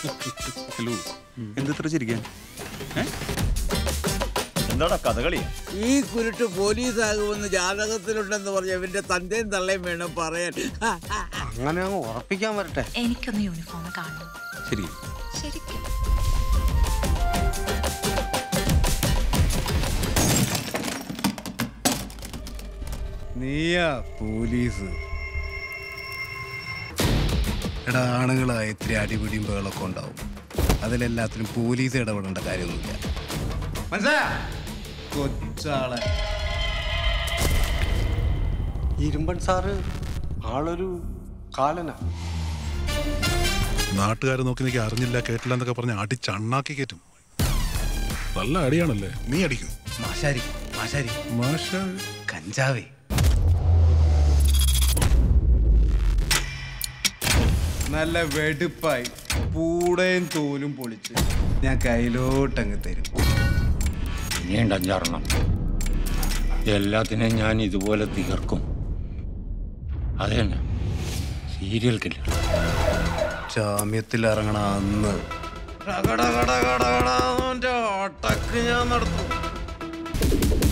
Hello എന്തിത്ര ചിരിക്കാൻ ഏ? എന്താടാ കഥകളിയാ ഈ കുരുട്ട് പോലീസാകുമെന്ന് ജാതകത്തിലുണ്ടെന്ന് പറഞ്ഞ ഇവന്റെ തന്തയും തള്ളയും വേണം പറയാൻ അങ്ങനെ അങ്ങ് ഉറപ്പിക്കാൻ വരട്ടെ എനിക്കൊന്ന് യൂണിഫോം കാണണം ശരി ശരിക്കും നീയാ പോലീസ് എടാ ആണുങ്ങളായ ഇത്തിരി അടിപിടിയും ബഹളമൊക്കെ ഉണ്ടാവും അതിലെല്ലാത്തിനും പോലീസ് ഇടപെടേണ്ട കാര്യമൊന്നുമില്ല മനസ്സിലായ കൊച്ചാളെ ഇരുമ്പൻ സാറ് ആളൊരു കാലനാ നാട്ടുകാർ നോക്കി നിൽക്കി അറിഞ്ഞില്ല കേട്ടില്ല എന്നൊക്കെ പറഞ്ഞ് അടിച്ചണ്ണാക്കി കയറ്റും നല്ല അടിയാണല്ലേ നീ അടിക്കും മാശാരി മാശാരി മാഷ കഞ്ചാവേ നല്ല വെടുപ്പായി പൂടയും തോലും പൊളിച്ച് ഞാൻ കയ്യിലോട്ടങ്ങ് തരും ഇനിയുണ്ട് അഞ്ചാറെണ്ണം എല്ലാത്തിനെയും ഞാൻ ഇതുപോലെ തീർക്കും അത് തന്നെ സീരിയൽ കില്ലർ ജാമ്യത്തിൽ ഇറങ്ങണ അന്ന് റഗട ഗട ഗട ഗട അവന്റെ അടക്ക് ഞാൻ നടത്തും